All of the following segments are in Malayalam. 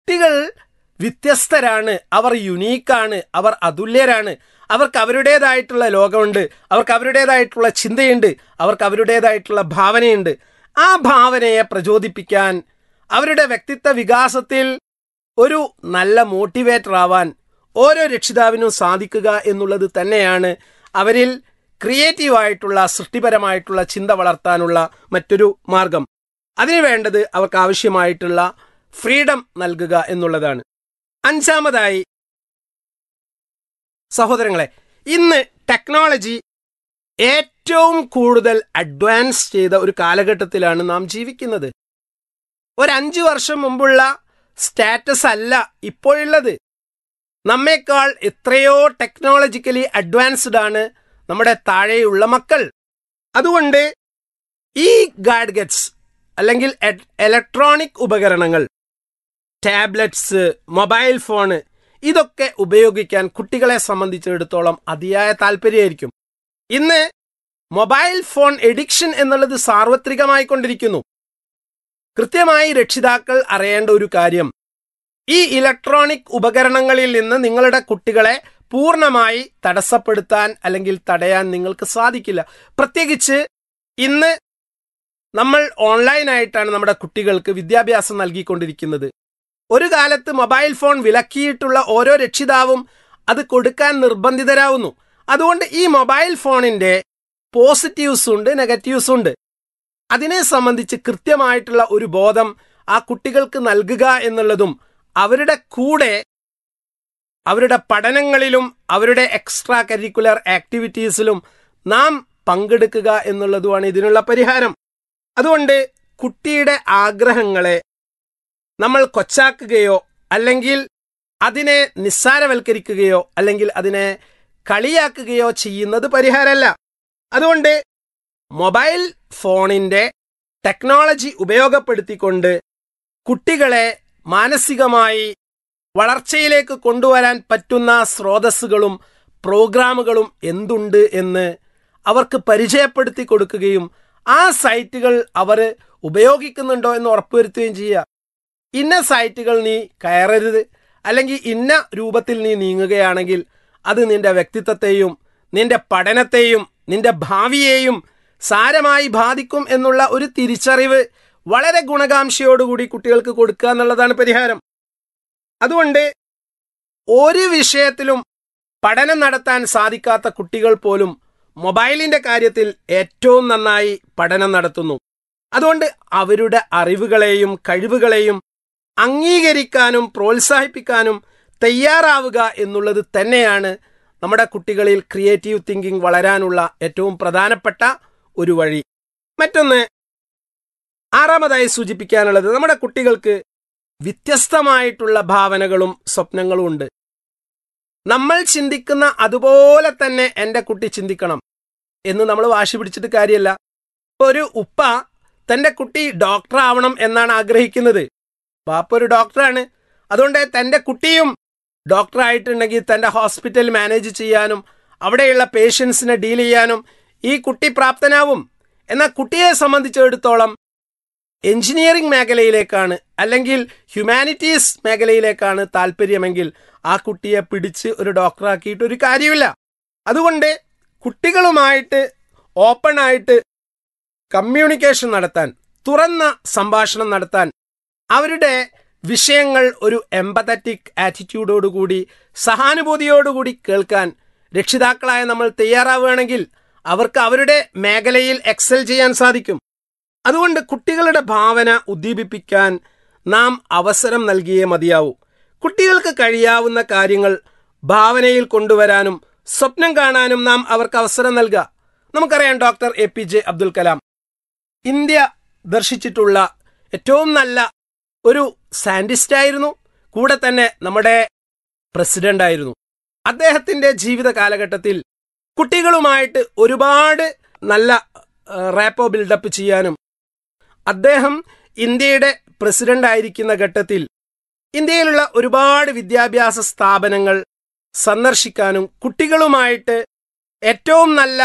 കുട്ടികൾ വ്യത്യസ്തരാണ് അവർ യുണീക്കാണ് അവർ അതുല്യരാണ് അവർക്ക് അവരുടേതായിട്ടുള്ള ലോകമുണ്ട് അവർക്ക് അവരുടേതായിട്ടുള്ള ചിന്തയുണ്ട് അവർക്ക് അവരുടേതായിട്ടുള്ള ഭാവനയുണ്ട് ആ ഭാവനയെ പ്രചോദിപ്പിക്കാൻ അവരുടെ വ്യക്തിത്വ വികാസത്തിൽ ഒരു നല്ല മോട്ടിവേറ്റർ ആവാൻ ഓരോ രക്ഷിതാവിനും സാധിക്കുക എന്നുള്ളത് തന്നെയാണ് അവരിൽ ക്രിയേറ്റീവായിട്ടുള്ള സൃഷ്ടിപരമായിട്ടുള്ള ചിന്ത വളർത്താനുള്ള മറ്റൊരു മാർഗം അതിനു വേണ്ടത് അവർക്ക് ആവശ്യമായിട്ടുള്ള ഫ്രീഡം നൽകുക എന്നുള്ളതാണ് അഞ്ചാമതായി സഹോദരങ്ങളെ ഇന്ന് ടെക്നോളജി ഏറ്റവും കൂടുതൽ അഡ്വാൻസ് ചെയ്ത ഒരു കാലഘട്ടത്തിലാണ് നാം ജീവിക്കുന്നത് ഒരു അഞ്ചു വർഷം മുമ്പുള്ള സ്റ്റാറ്റസ് അല്ല ഇപ്പോഴുള്ളത് നമ്മേക്കാൾ എത്രയോ ടെക്നോളജിക്കലി അഡ്വാൻസ്ഡ് ആണ് നമ്മുടെ താഴെയുള്ള മക്കൾ അതുകൊണ്ട് ഈ ഗാഡ്ഗറ്റ്സ് അല്ലെങ്കിൽ ഇലക്ട്രോണിക് ഉപകരണങ്ങൾ ടാബ്ലറ്റ്സ് മൊബൈൽ ഫോണ് ഇതൊക്കെ ഉപയോഗിക്കാൻ കുട്ടികളെ സംബന്ധിച്ചിടത്തോളം അതിയായ താല്പര്യമായിരിക്കും ഇന്ന് മൊബൈൽ ഫോൺ എഡിക്ഷൻ എന്നുള്ളത് സാർവത്രികമായി കൊണ്ടിരിക്കുന്നു കൃത്യമായി രക്ഷിതാക്കൾ അറിയേണ്ട ഒരു കാര്യം ഈ ഇലക്ട്രോണിക് ഉപകരണങ്ങളിൽ നിന്ന് നിങ്ങളുടെ കുട്ടികളെ പൂർണ്ണമായി തടസ്സപ്പെടുത്താൻ അല്ലെങ്കിൽ തടയാൻ നിങ്ങൾക്ക് സാധിക്കില്ല പ്രത്യേകിച്ച് ഇന്ന് നമ്മൾ ഓൺലൈനായിട്ടാണ് നമ്മുടെ കുട്ടികൾക്ക് വിദ്യാഭ്യാസം നൽകിക്കൊണ്ടിരിക്കുന്നത് ഒരു കാലത്ത് മൊബൈൽ ഫോൺ വിലക്കിയിട്ടുള്ള ഓരോ രക്ഷിതാവും അത് കൊടുക്കാൻ നിർബന്ധിതരാവുന്നു അതുകൊണ്ട് ഈ മൊബൈൽ ഫോണിന്റെ പോസിറ്റീവ്സ് ഉണ്ട് നെഗറ്റീവ്സ് ഉണ്ട് അതിനെ സംബന്ധിച്ച് കൃത്യമായിട്ടുള്ള ഒരു ബോധം ആ കുട്ടികൾക്ക് നൽകുക എന്നുള്ളതും അവരുടെ കൂടെ അവരുടെ പഠനങ്ങളിലും അവരുടെ എക്സ്ട്രാ കരിക്കുലർ ആക്ടിവിറ്റീസിലും നാം പങ്കെടുക്കുക എന്നുള്ളതുമാണ് ഇതിനുള്ള പരിഹാരം അതുകൊണ്ട് കുട്ടിയുടെ ആഗ്രഹങ്ങളെ നമ്മൾ കൊച്ചാക്കുകയോ അല്ലെങ്കിൽ അതിനെ നിസ്സാരവൽക്കരിക്കുകയോ അല്ലെങ്കിൽ അതിനെ കളിയാക്കുകയോ ചെയ്യുന്നത് പരിഹാരമല്ല അതുകൊണ്ട് മൊബൈൽ ഫോണിന്റെ ടെക്നോളജി ഉപയോഗപ്പെടുത്തിക്കൊണ്ട് കുട്ടികളെ മാനസികമായി വളർച്ചയിലേക്ക് കൊണ്ടുവരാൻ പറ്റുന്ന സ്രോതസ്സുകളും പ്രോഗ്രാമുകളും എന്തുണ്ട് എന്ന് അവർക്ക് പരിചയപ്പെടുത്തി കൊടുക്കുകയും ആ സൈറ്റുകൾ അവർ ഉപയോഗിക്കുന്നുണ്ടോ എന്ന് ഉറപ്പുവരുത്തുകയും ചെയ്യുക ഇന്ന സൈറ്റുകൾ നീ കയറരുത് അല്ലെങ്കിൽ ഇന്ന രൂപത്തിൽ നീ നീങ്ങുകയാണെങ്കിൽ അത് നിന്റെ വ്യക്തിത്വത്തെയും നിന്റെ പഠനത്തെയും നിന്റെ ഭാവിയെയും സാരമായി ബാധിക്കും എന്നുള്ള ഒരു തിരിച്ചറിവ് വളരെ ഗുണകാംക്ഷയോടുകൂടി കുട്ടികൾക്ക് കൊടുക്കുക എന്നുള്ളതാണ് പരിഹാരം അതുകൊണ്ട് ഒരു വിഷയത്തിലും പഠനം നടത്താൻ സാധിക്കാത്ത കുട്ടികൾ പോലും മൊബൈലിന്റെ കാര്യത്തിൽ ഏറ്റവും നന്നായി പഠനം നടത്തുന്നു അതുകൊണ്ട് അവരുടെ അറിവുകളെയും കഴിവുകളെയും അംഗീകരിക്കാനും പ്രോത്സാഹിപ്പിക്കാനും തയ്യാറാവുക എന്നുള്ളത് തന്നെയാണ് നമ്മുടെ കുട്ടികളിൽ ക്രിയേറ്റീവ് തിങ്കിങ് വളരാനുള്ള ഏറ്റവും പ്രധാനപ്പെട്ട ഒരു വഴി മറ്റൊന്ന് ആറാമതായി സൂചിപ്പിക്കാനുള്ളത് നമ്മുടെ കുട്ടികൾക്ക് വ്യത്യസ്തമായിട്ടുള്ള ഭാവനകളും സ്വപ്നങ്ങളും ഉണ്ട് നമ്മൾ ചിന്തിക്കുന്ന അതുപോലെ തന്നെ എൻ്റെ കുട്ടി ചിന്തിക്കണം എന്ന് നമ്മൾ വാശി പിടിച്ചിട്ട് കാര്യമല്ല ഒരു ഉപ്പ തന്റെ കുട്ടി ഡോക്ടർ ആവണം എന്നാണ് ആഗ്രഹിക്കുന്നത് ബാപ്പ ഒരു ഡോക്ടറാണ് അതുകൊണ്ട് തന്റെ കുട്ടിയും ഡോക്ടർ ആയിട്ടുണ്ടെങ്കിൽ തന്റെ ഹോസ്പിറ്റൽ മാനേജ് ചെയ്യാനും അവിടെയുള്ള പേഷ്യൻസിനെ ഡീൽ ചെയ്യാനും ഈ കുട്ടി പ്രാപ്തനാവും എന്നാൽ കുട്ടിയെ സംബന്ധിച്ചിടത്തോളം എഞ്ചിനീയറിംഗ് മേഖലയിലേക്കാണ് അല്ലെങ്കിൽ ഹ്യൂമാനിറ്റീസ് മേഖലയിലേക്കാണ് താല്പര്യമെങ്കിൽ ആ കുട്ടിയെ പിടിച്ച് ഒരു ഡോക്ടറാക്കിയിട്ട് ഒരു കാര്യമില്ല അതുകൊണ്ട് കുട്ടികളുമായിട്ട് ഓപ്പൺ ആയിട്ട് കമ്മ്യൂണിക്കേഷൻ നടത്താൻ തുറന്ന സംഭാഷണം നടത്താൻ അവരുടെ വിഷയങ്ങൾ ഒരു എമ്പത്തറ്റിക് ആറ്റിറ്റ്യൂഡോടുകൂടി സഹാനുഭൂതിയോടുകൂടി കേൾക്കാൻ രക്ഷിതാക്കളായ നമ്മൾ തയ്യാറാവുകയാണെങ്കിൽ അവർക്ക് അവരുടെ മേഖലയിൽ എക്സൽ ചെയ്യാൻ സാധിക്കും അതുകൊണ്ട് കുട്ടികളുടെ ഭാവന ഉദ്ദീപിപ്പിക്കാൻ നാം അവസരം നൽകിയേ മതിയാവൂ കുട്ടികൾക്ക് കഴിയാവുന്ന കാര്യങ്ങൾ ഭാവനയിൽ കൊണ്ടുവരാനും സ്വപ്നം കാണാനും നാം അവർക്ക് അവസരം നൽകുക നമുക്കറിയാം doctor A P J Abdul Kalam India ദർശിച്ചിട്ടുള്ള ഏറ്റവും നല്ല ഒരു സയന്റിസ്റ്റ് ആയിരുന്നു കൂടെ തന്നെ നമ്മുടെ പ്രസിഡന്റ് ആയിരുന്നു അദ്ദേഹത്തിന്റെ ജീവിത കാലഘട്ടത്തിൽ കുട്ടികളുമായിട്ട് ഒരുപാട് നല്ല റാപ്പോ ബിൽഡപ്പ് ചെയ്യാനും അദ്ദേഹം ഇന്ത്യയുടെ പ്രസിഡന്റ് ആയിരിക്കുന്ന ഘട്ടത്തിൽ ഇന്ത്യയിലുള്ള ഒരുപാട് വിദ്യാഭ്യാസ സ്ഥാപനങ്ങൾ സന്ദർശിക്കാനും കുട്ടികളുമായിട്ട് ഏറ്റവും നല്ല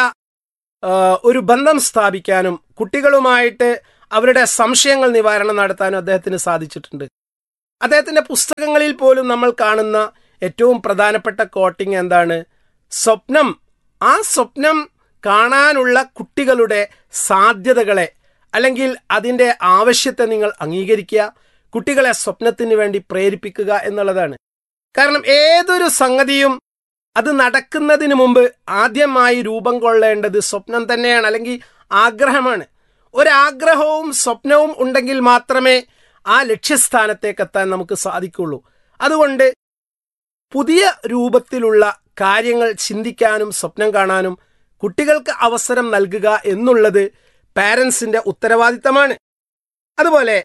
ഒരു ബന്ധം സ്ഥാപിക്കാനും കുട്ടികളുമായിട്ട് അവരുടെ സംശയങ്ങൾ നിവാരണം നടത്താനും അദ്ദേഹത്തിന് സാധിച്ചിട്ടുണ്ട് അദ്ദേഹത്തിന്റെ പുസ്തകങ്ങളിൽ പോലും നമ്മൾ കാണുന്ന ഏറ്റവും പ്രധാനപ്പെട്ട കോട്ടിംഗ് എന്താണ് സ്വപ്നം ആ സ്വപ്നം കാണാനുള്ള കുട്ടികളുടെ സാധ്യതകളെ അല്ലെങ്കിൽ അതിൻ്റെ ആവശ്യത്തെ നിങ്ങൾ അംഗീകരിക്കുക കുട്ടികളെ സ്വപ്നത്തിന് വേണ്ടി പ്രേരിപ്പിക്കുക എന്നുള്ളതാണ് കാരണം ഏതൊരു സംഗതിയും അത് നടക്കുന്നതിന് മുമ്പ് ആദ്യമായി രൂപം കൊള്ളേണ്ടത് സ്വപ്നം തന്നെയാണ് അല്ലെങ്കിൽ ആഗ്രഹമാണ് ഒരാഗ്രഹവും സ്വപ്നവും ഉണ്ടെങ്കിൽ മാത്രമേ ആ ലക്ഷ്യസ്ഥാനത്തേക്ക് എത്താൻ നമുക്ക് സാധിക്കുള്ളൂ അതുകൊണ്ട് പുതിയ രൂപത്തിലുള്ള കാര്യങ്ങൾ ചിന്തിക്കാനും സ്വപ്നം കാണാനും കുട്ടികൾക്ക് അവസരം നൽകുക എന്നുള്ളത് പാരൻസിന്റെ ഉത്തരവാദിത്തമാണ് അതുപോലെ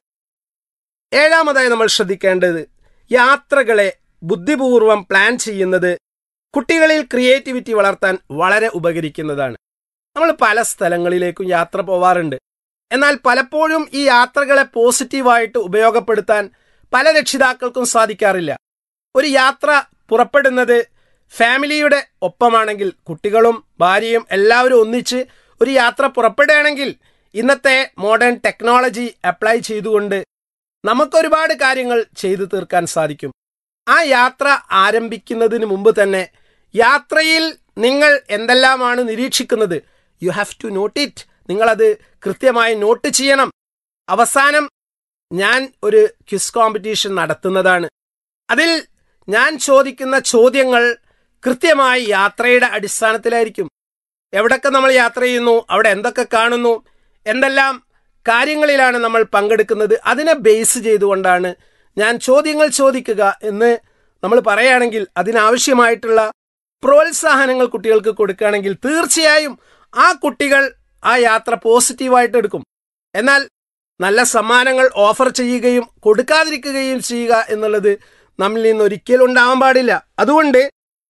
ഏഴാമതായി നമ്മൾ ശ്രദ്ധിക്കേണ്ടത് യാത്രകളെ ബുദ്ധിപൂർവം പ്ലാൻ ചെയ്യുന്നത് കുട്ടികളിൽ ക്രിയേറ്റിവിറ്റി വളർത്താൻ വളരെ ഉപകരിക്കുന്നതാണ് നമ്മൾ പല സ്ഥലങ്ങളിലേക്കും യാത്ര പോവാറുണ്ട് എന്നാൽ പലപ്പോഴും ഈ യാത്രകളെ പോസിറ്റീവായിട്ട് ഉപയോഗപ്പെടുത്താൻ പല രക്ഷിതാക്കൾക്കും സാധിക്കാറില്ല ഒരു യാത്ര പുറപ്പെടുന്നത് ഫാമിലിയുടെ ഒപ്പമാണെങ്കിൽ കുട്ടികളും ഭാര്യയും എല്ലാവരും ഒന്നിച്ച് ഒരു യാത്ര പുറപ്പെടുകയാണെങ്കിൽ ഇന്നത്തെ മോഡേൺ ടെക്നോളജി അപ്ലൈ ചെയ്തുകൊണ്ട് നമുക്കൊരുപാട് കാര്യങ്ങൾ ചെയ്തു തീർക്കാൻ സാധിക്കും ആ യാത്ര ആരംഭിക്കുന്നതിന് മുമ്പ് തന്നെ യാത്രയിൽ നിങ്ങൾ എന്തെല്ലാമാണ് നിരീക്ഷിക്കുന്നത് you have to note it നിങ്ങളത് കൃത്യമായി നോട്ട് ചെയ്യണം അവസാനം ഞാൻ ഒരു ക്വിസ് കോമ്പറ്റീഷൻ നടത്തുന്നതാണ് അതിൽ ഞാൻ ചോദിക്കുന്ന ചോദ്യങ്ങൾ കൃത്യമായി യാത്രയുടെ അടിസ്ഥാനത്തിലായിരിക്കും എവിടൊക്കെ നമ്മൾ യാത്ര ചെയ്യുന്നു അവിടെ എന്തൊക്കെ കാണുന്നു എന്തെല്ലാം കാര്യങ്ങളിലാണ് നമ്മൾ പങ്കെടുക്കുന്നത് അതിനെ ബേസ് ചെയ്തുകൊണ്ടാണ് ഞാൻ ചോദ്യങ്ങൾ ചോദിക്കുക എന്ന് നമ്മൾ പറയുകയാണെങ്കിൽ അതിനാവശ്യമായിട്ടുള്ള പ്രോത്സാഹനങ്ങൾ കുട്ടികൾക്ക് കൊടുക്കുകയാണെങ്കിൽ തീർച്ചയായും ആ കുട്ടികൾ ആ യാത്ര പോസിറ്റീവായിട്ട് എടുക്കും എന്നാൽ നല്ല സമ്മാനങ്ങൾ ഓഫർ ചെയ്യുകയും കൊടുക്കാതിരിക്കുകയും ചെയ്യുക എന്നുള്ളത് നമ്മിൽ നിന്ന് ഒരിക്കലും ഉണ്ടാവാൻ പാടില്ല അതുകൊണ്ട്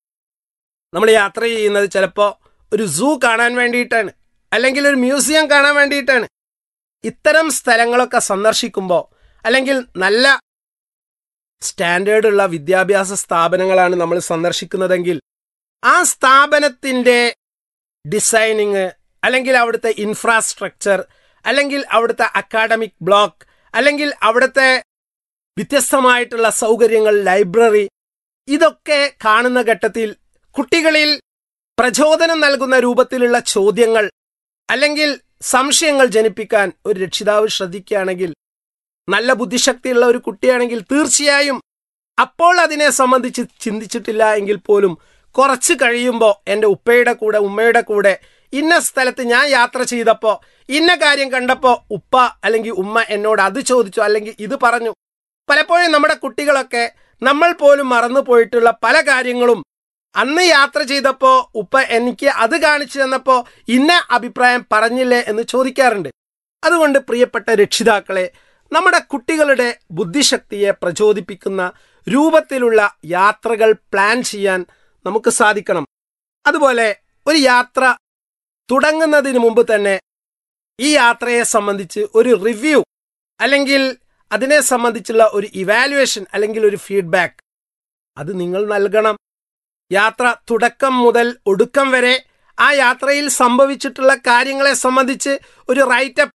നമ്മൾ യാത്ര ചെയ്യുന്നത് ചിലപ്പോൾ ഒരു സൂ കാണാൻ വേണ്ടിയിട്ടാണ് അല്ലെങ്കിൽ ഒരു മ്യൂസിയം കാണാൻ വേണ്ടിയിട്ടാണ് ഇത്തരം സ്ഥലങ്ങളൊക്കെ സന്ദർശിക്കുമ്പോൾ അല്ലെങ്കിൽ നല്ല സ്റ്റാൻഡേർഡുള്ള വിദ്യാഭ്യാസ സ്ഥാപനങ്ങളാണ് നമ്മൾ സന്ദർശിക്കുന്നതെങ്കിൽ ആ സ്ഥാപനത്തിൻ്റെ ഡിസൈനിങ് അല്ലെങ്കിൽ അവിടുത്തെ ഇൻഫ്രാസ്ട്രക്ചർ അല്ലെങ്കിൽ അവിടുത്തെ അക്കാഡമിക് ബ്ലോക്ക് അല്ലെങ്കിൽ അവിടുത്തെ വ്യത്യസ്തമായിട്ടുള്ള സൗകര്യങ്ങൾ ലൈബ്രറി ഇതൊക്കെ കാണുന്ന ഘട്ടത്തിൽ കുട്ടികളിൽ പ്രചോദനം നൽകുന്ന രൂപത്തിലുള്ള ചോദ്യങ്ങൾ അല്ലെങ്കിൽ സംശയങ്ങൾ ജനിപ്പിക്കാൻ ഒരു രക്ഷിതാവ് ശ്രദ്ധിക്കുകയാണെങ്കിൽ നല്ല ബുദ്ധിശക്തിയുള്ള ഒരു കുട്ടിയാണെങ്കിൽ തീർച്ചയായും അപ്പോൾ അതിനെ സംബന്ധിച്ച് ചിന്തിച്ചിട്ടില്ല എങ്കിൽ പോലും കുറച്ച് കഴിയുമ്പോൾ എൻ്റെ ഉപ്പയുടെ കൂടെ ഉമ്മയുടെ കൂടെ ഇന്ന സ്ഥലത്ത് ഞാൻ യാത്ര ചെയ്തപ്പോൾ ഇന്ന കാര്യം കണ്ടപ്പോൾ ഉപ്പ അല്ലെങ്കിൽ ഉമ്മ എന്നോട് അത് ചോദിച്ചു അല്ലെങ്കിൽ ഇത് പറഞ്ഞു പലപ്പോഴും നമ്മുടെ കുട്ടികളൊക്കെ നമ്മൾ പോലും മറന്നു പോയിട്ടുള്ള പല കാര്യങ്ങളും അന്ന് യാത്ര ചെയ്തപ്പോൾ ഉപ്പ എനിക്ക് അത് കാണിച്ചു തന്നപ്പോൾ ഇന്ന അഭിപ്രായം പറഞ്ഞില്ലേ എന്ന് ചോദിക്കാറുണ്ട് അതുകൊണ്ട് പ്രിയപ്പെട്ട രക്ഷിതാക്കളെ നമ്മുടെ കുട്ടികളുടെ ബുദ്ധിശക്തിയെ പ്രചോദിപ്പിക്കുന്ന രൂപത്തിലുള്ള യാത്രകൾ പ്ലാൻ ചെയ്യാൻ നമുക്ക് സാധിക്കണം അതുപോലെ ഒരു യാത്ര തുടങ്ങുന്നതിന് മുമ്പ് തന്നെ ഈ യാത്രയെ സംബന്ധിച്ച് ഒരു റിവ്യൂ അല്ലെങ്കിൽ അതിനെ സംബന്ധിച്ചുള്ള ഒരു ഇവാലുവേഷൻ അല്ലെങ്കിൽ ഒരു ഫീഡ്ബാക്ക് അത് നിങ്ങൾ നൽകണം യാത്ര തുടക്കം മുതൽ ഒടുക്കം വരെ ആ യാത്രയിൽ സംഭവിച്ചിട്ടുള്ള കാര്യങ്ങളെ സംബന്ധിച്ച് ഒരു റൈറ്റപ്പ്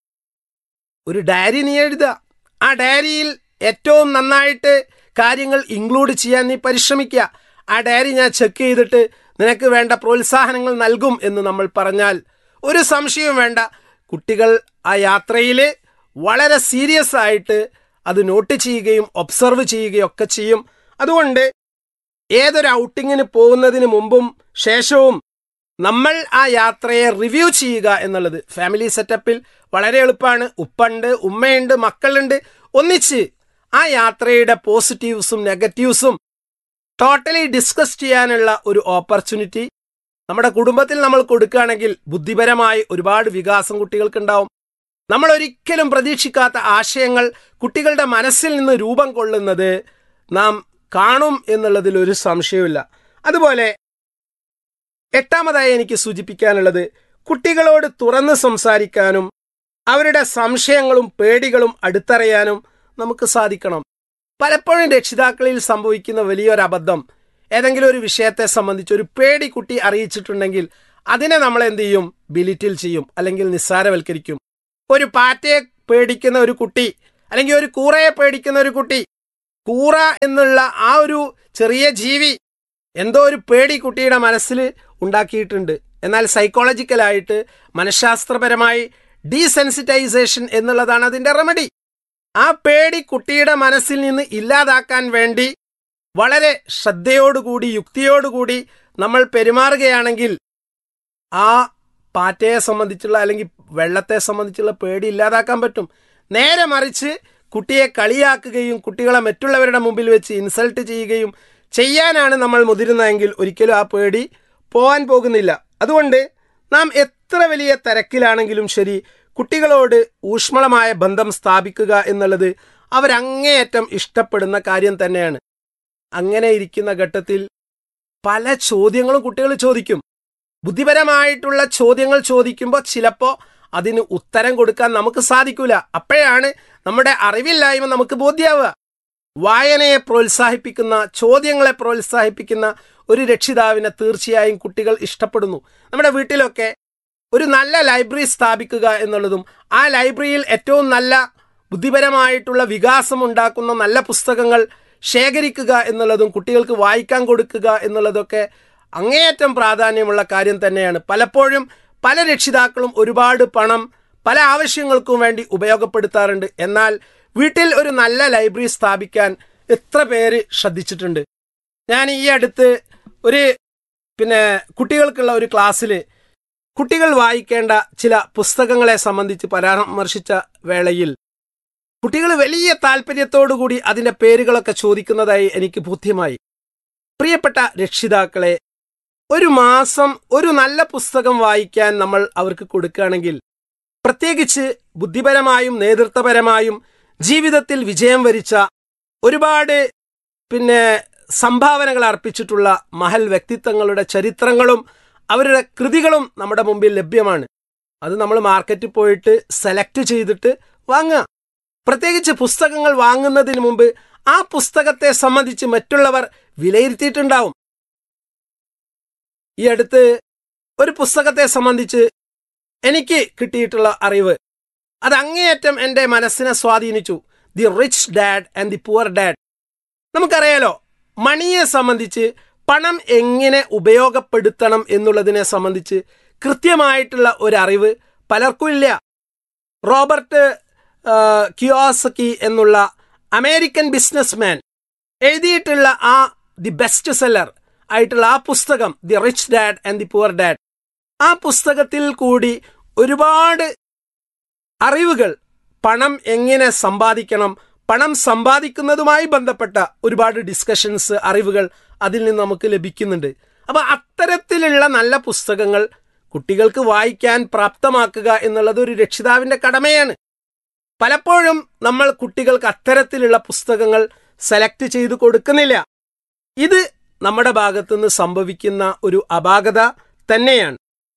ഒരു ഡയറി നീ എഴുതുക ആ ഡയറിയിൽ ഏറ്റവും നന്നായിട്ട് കാര്യങ്ങൾ ഇൻക്ലൂഡ് ചെയ്യാൻ നീ പരിശ്രമിക്കുക ആ ഡയറി ഞാൻ ചെക്ക് ചെയ്തിട്ട് നിനക്ക് വേണ്ട പ്രോത്സാഹനങ്ങൾ നൽകും എന്ന് നമ്മൾ പറഞ്ഞാൽ ഒരു സംശയവും വേണ്ട കുട്ടികൾ ആ യാത്രയിൽ വളരെ സീരിയസ് ആയിട്ട് അത് നോട്ട് ചെയ്യുകയും ഒബ്സർവ് ചെയ്യുകയും ഒക്കെ ചെയ്യും അതുകൊണ്ട് ഏതൊരു ഔട്ടിങ്ങിന് പോകുന്നതിന് മുമ്പും ശേഷവും നമ്മൾ ആ യാത്രയെ റിവ്യൂ ചെയ്യുക എന്നുള്ളത് ഫാമിലി സെറ്റപ്പിൽ വളരെ എളുപ്പമാണ് ഉപ്പുണ്ട് ഉമ്മയുണ്ട് മക്കളുണ്ട് ഒന്നിച്ച് ആ യാത്രയുടെ പോസിറ്റീവ്സും നെഗറ്റീവ്സും ടോട്ടലി ഡിസ്കസ് ചെയ്യാനുള്ള ഒരു ഓപ്പർച്യൂണിറ്റി നമ്മുടെ കുടുംബത്തിൽ നമ്മൾ കൊടുക്കുകയാണെങ്കിൽ ബുദ്ധിപരമായി ഒരുപാട് വികാസം കുട്ടികൾക്കുണ്ടാവും നമ്മൾ ഒരിക്കലും പ്രതീക്ഷിക്കാത്ത ആശയങ്ങൾ കുട്ടികളുടെ മനസ്സിൽ നിന്ന് രൂപം കൊള്ളുന്നത് നാം കാണും എന്നുള്ളതിൽ ഒരു സംശയമില്ല അതുപോലെ എട്ടാമതായി എനിക്ക് സൂചിപ്പിക്കാനുള്ളത് കുട്ടികളോട് തുറന്ന് സംസാരിക്കാനും അവരുടെ സംശയങ്ങളും പേടികളും അടുത്തറിയാനും നമുക്ക് സാധിക്കണം പലപ്പോഴും രക്ഷിതാക്കളിൽ സംഭവിക്കുന്ന വലിയൊരു അബദ്ധം ഏതെങ്കിലും ഒരു വിഷയത്തെ സംബന്ധിച്ച് ഒരു പേടി കുട്ടി അറിയിച്ചിട്ടുണ്ടെങ്കിൽ അതിനെ നമ്മൾ എന്ത് ചെയ്യും ബിലിറ്റിൽ ചെയ്യും അല്ലെങ്കിൽ നിസ്സാരവൽക്കരിക്കും ഒരു പാറ്റയെ പേടിക്കുന്ന ഒരു കുട്ടി അല്ലെങ്കിൽ ഒരു കൂറയെ പേടിക്കുന്ന ഒരു കുട്ടി കൂറ എന്നുള്ള ആ ഒരു ചെറിയ ജീവി എന്തോ ഒരു പേടി കുട്ടിയുടെ മനസ്സിൽ ഉണ്ടാക്കിയിട്ടുണ്ട് എന്നാൽ സൈക്കോളജിക്കലായിട്ട് മനഃശാസ്ത്രപരമായി ഡീസെൻസിറ്റൈസേഷൻ എന്നുള്ളതാണ് അതിന്റെ റെമഡി ആ പേടി കുട്ടിയുടെ മനസ്സിൽ നിന്ന് ഇല്ലാതാക്കാൻ വേണ്ടി വളരെ ശ്രദ്ധയോടുകൂടി യുക്തിയോടുകൂടി നമ്മൾ പെരുമാറുകയാണെങ്കിൽ ആ പാറ്റയെ സംബന്ധിച്ചുള്ള അല്ലെങ്കിൽ വെള്ളത്തെ സംബന്ധിച്ചുള്ള പേടി ഇല്ലാതാക്കാൻ പറ്റും നേരെ മറിച്ച് കുട്ടിയെ കളിയാക്കുകയും കുട്ടികളെ മറ്റുള്ളവരുടെ മുമ്പിൽ വെച്ച് ഇൻസൾട്ട് ചെയ്യുകയും ചെയ്യാനാണ് നമ്മൾ മുതിരുന്നതെങ്കിൽ ഒരിക്കലും ആ പേടി പോകാൻ പോകുന്നില്ല അതുകൊണ്ട് നാം എത്ര വലിയ തിരക്കിലാണെങ്കിലും ശരി കുട്ടികളോട് ഊഷ്മളമായ ബന്ധം സ്ഥാപിക്കുക എന്നുള്ളത് അവരങ്ങേയറ്റം ഇഷ്ടപ്പെടുന്ന കാര്യം തന്നെയാണ് അങ്ങനെ ഇരിക്കുന്ന ഘട്ടത്തിൽ പല ചോദ്യങ്ങളും കുട്ടികൾ ചോദിക്കും ബുദ്ധിപരമായിട്ടുള്ള ചോദ്യങ്ങൾ ചോദിക്കുമ്പോൾ ചിലപ്പോൾ അതിന് ഉത്തരം കൊടുക്കാൻ നമുക്ക് സാധിക്കൂല അപ്പോഴാണ് നമ്മുടെ അറിവില്ലായ്മ നമുക്ക് ബോധ്യാവുക വായനയെ പ്രോത്സാഹിപ്പിക്കുന്ന ചോദ്യങ്ങളെ പ്രോത്സാഹിപ്പിക്കുന്ന ഒരു രക്ഷിതാവിനെ തീർച്ചയായും കുട്ടികൾ ഇഷ്ടപ്പെടുന്നു നമ്മുടെ വീട്ടിലൊക്കെ ഒരു നല്ല ലൈബ്രറി സ്ഥാപിക്കുക എന്നുള്ളതും ആ ലൈബ്രറിയിൽ ഏറ്റവും നല്ല ബുദ്ധിപരമായിട്ടുള്ള വികാസം ഉണ്ടാക്കുന്ന നല്ല പുസ്തകങ്ങൾ ശേഖരിക്കുക എന്നുള്ളതും കുട്ടികൾക്ക് വായിക്കാൻ കൊടുക്കുക എന്നുള്ളതൊക്കെ അങ്ങേയറ്റം പ്രാധാന്യമുള്ള കാര്യം തന്നെയാണ് പലപ്പോഴും പല രക്ഷിതാക്കളും ഒരുപാട് പണം പല ആവശ്യങ്ങൾക്കും വേണ്ടി ഉപയോഗപ്പെടുത്താറുണ്ട് എന്നാൽ വീട്ടിൽ ഒരു നല്ല ലൈബ്രറി സ്ഥാപിക്കാൻ എത്ര പേര് ശ്രദ്ധിച്ചിട്ടുണ്ട് ഞാൻ ഈ അടുത്ത് ഒരു പിന്നെ കുട്ടികൾക്കുള്ള ഒരു ക്ലാസ്സിൽ കുട്ടികൾ വായിക്കേണ്ട ചില പുസ്തകങ്ങളെ സംബന്ധിച്ച് പരാമർശിച്ച വേളയിൽ കുട്ടികൾ വലിയ താല്പര്യത്തോടുകൂടി അതിന്റെ പേരുകളൊക്കെ ചോദിക്കുന്നതായി എനിക്ക് ബോധ്യമായി പ്രിയപ്പെട്ട രക്ഷിതാക്കളെ ഒരു മാസം ഒരു നല്ല പുസ്തകം വായിക്കാൻ നമ്മൾ അവർക്ക് കൊടുക്കുകയാണെങ്കിൽ പ്രത്യേകിച്ച് ബുദ്ധിപരമായും നേതൃത്വപരമായും ജീവിതത്തിൽ വിജയം വരിച്ച ഒരുപാട് പിന്നെ സംഭാവനകൾ അർപ്പിച്ചിട്ടുള്ള മഹൽ വ്യക്തിത്വങ്ങളുടെ ചരിത്രങ്ങളും അവരുടെ കൃതികളും നമ്മുടെ മുമ്പിൽ ലഭ്യമാണ് അത് നമ്മൾ മാർക്കറ്റിൽ പോയിട്ട് സെലക്ട് ചെയ്തിട്ട് വാങ്ങുക പ്രത്യേകിച്ച് പുസ്തകങ്ങൾ വാങ്ങുന്നതിന് മുമ്പ് ആ പുസ്തകത്തെ സംബന്ധിച്ച് മറ്റുള്ളവർ വിലയിരുത്തിയിട്ടുണ്ടാവും ഈ അടുത്ത് ഒരു പുസ്തകത്തെ സംബന്ധിച്ച് എനിക്ക് കിട്ടിയിട്ടുള്ള അറിവ് അത് അങ്ങേയറ്റം എൻ്റെ മനസ്സിനെ സ്വാധീനിച്ചു the rich dad and the poor dad നമുക്കറിയാലോ മണിയെ സംബന്ധിച്ച് പണം എങ്ങനെ ഉപയോഗപ്പെടുത്തണം എന്നുള്ളതിനെ സംബന്ധിച്ച് കൃത്യമായിട്ടുള്ള ഒരു അറിവ് പലർക്കും ഇല്ല റോബർട്ട് കിയോസക്കി എന്നുള്ള അമേരിക്കൻ ബിസിനസ്മാൻ എഴുതിയിട്ടുള്ള ആ ദി ബെസ്റ്റ് സെല്ലർ ആയിട്ടുള്ള ആ പുസ്തകം the rich dad and the poor dad ആ പുസ്തകത്തിൽ കൂടി ഒരുപാട് അറിവുകൾ പണം എങ്ങനെ സമ്പാദിക്കണം പണം സമ്പാദിക്കുന്നതുമായി ബന്ധപ്പെട്ട ഒരുപാട് ഡിസ്കഷൻസ് അറിവുകൾ അതിൽ നിന്ന് നമുക്ക് ലഭിക്കുന്നുണ്ട് അപ്പൊ അത്തരത്തിലുള്ള നല്ല പുസ്തകങ്ങൾ കുട്ടികൾക്ക് വായിക്കാൻ പ്രാപ്തമാക്കുക എന്നുള്ളത് ഒരു രക്ഷിതാവിന്റെ കടമയാണ് പലപ്പോഴും നമ്മൾ കുട്ടികൾക്ക് അത്തരത്തിലുള്ള പുസ്തകങ്ങൾ സെലക്ട് ചെയ്തു കൊടുക്കുന്നില്ല ഇത് നമ്മുടെ ഭാഗത്തുനിന്ന് സംഭവിക്കുന്ന ഒരു അപാകത തന്നെയാണ്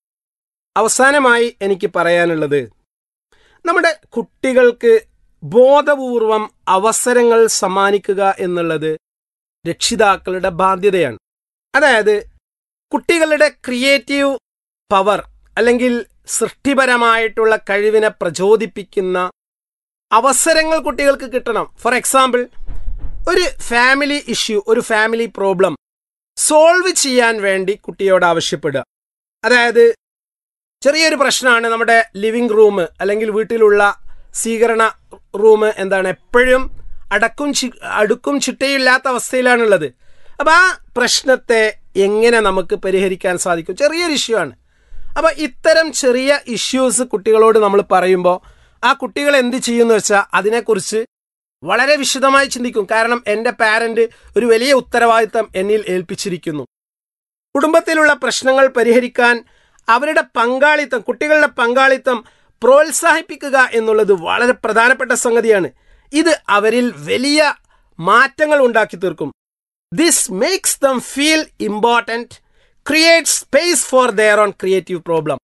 അവസാനമായി എനിക്ക് പറയാനുള്ളത് നമ്മുടെ കുട്ടികൾക്ക് ബോധപൂർവം അവസരങ്ങൾ സമ്മാനിക്കുക എന്നുള്ളത് രക്ഷിതാക്കളുടെ ബാധ്യതയാണ് അതായത് കുട്ടികളുടെ ക്രിയേറ്റീവ് പവർ അല്ലെങ്കിൽ സൃഷ്ടിപരമായിട്ടുള്ള കഴിവിനെ പ്രചോദിപ്പിക്കുന്ന അവസരങ്ങൾ കുട്ടികൾക്ക് കിട്ടണം ഫോർ എക്സാമ്പിൾ ഒരു ഫാമിലി ഇഷ്യൂ ഒരു ഫാമിലി പ്രോബ്ലം സോൾവ് ചെയ്യാൻ വേണ്ടി കുട്ടിയോട് ആവശ്യപ്പെടുക അതായത് ചെറിയൊരു പ്രശ്നമാണ് നമ്മുടെ ലിവിംഗ് റൂം അല്ലെങ്കിൽ വീട്ടിലുള്ള സ്വീകരണ റൂം എന്താണ് എപ്പോഴും അടക്കും ചി- അടുക്കും ചിട്ടയില്ലാത്ത അവസ്ഥയിലാണുള്ളത് അപ്പൊ ആ പ്രശ്നത്തെ എങ്ങനെ നമുക്ക് പരിഹരിക്കാൻ സാധിക്കും ചെറിയൊരു ഇഷ്യൂ ആണ് അപ്പൊ ഇത്തരം ചെറിയ ഇഷ്യൂസ് കുട്ടികളോട് നമ്മൾ പറയുമ്പോൾ ആ കുട്ടികൾ എന്ത് ചെയ്യുമെന്ന് വെച്ചാൽ അതിനെക്കുറിച്ച് വളരെ വിശദമായി ചിന്തിക്കും കാരണം എൻ്റെ പാരന്റ് ഒരു വലിയ ഉത്തരവാദിത്തം എന്നിൽ ഏൽപ്പിച്ചിരിക്കുന്നു കുടുംബത്തിലുള്ള പ്രശ്നങ്ങൾ പരിഹരിക്കാൻ അവരുടെ പങ്കാളിത്തം കുട്ടികളുടെ പങ്കാളിത്തം പ്രോത്സാഹിപ്പിക്കുക എന്നുള്ളത് വളരെ പ്രധാനപ്പെട്ട സംഗതിയാണ് ഇത് അവരിൽ വലിയ മാറ്റങ്ങൾ ഉണ്ടാക്കി തീർക്കും this makes them feel important create space for their own creative problem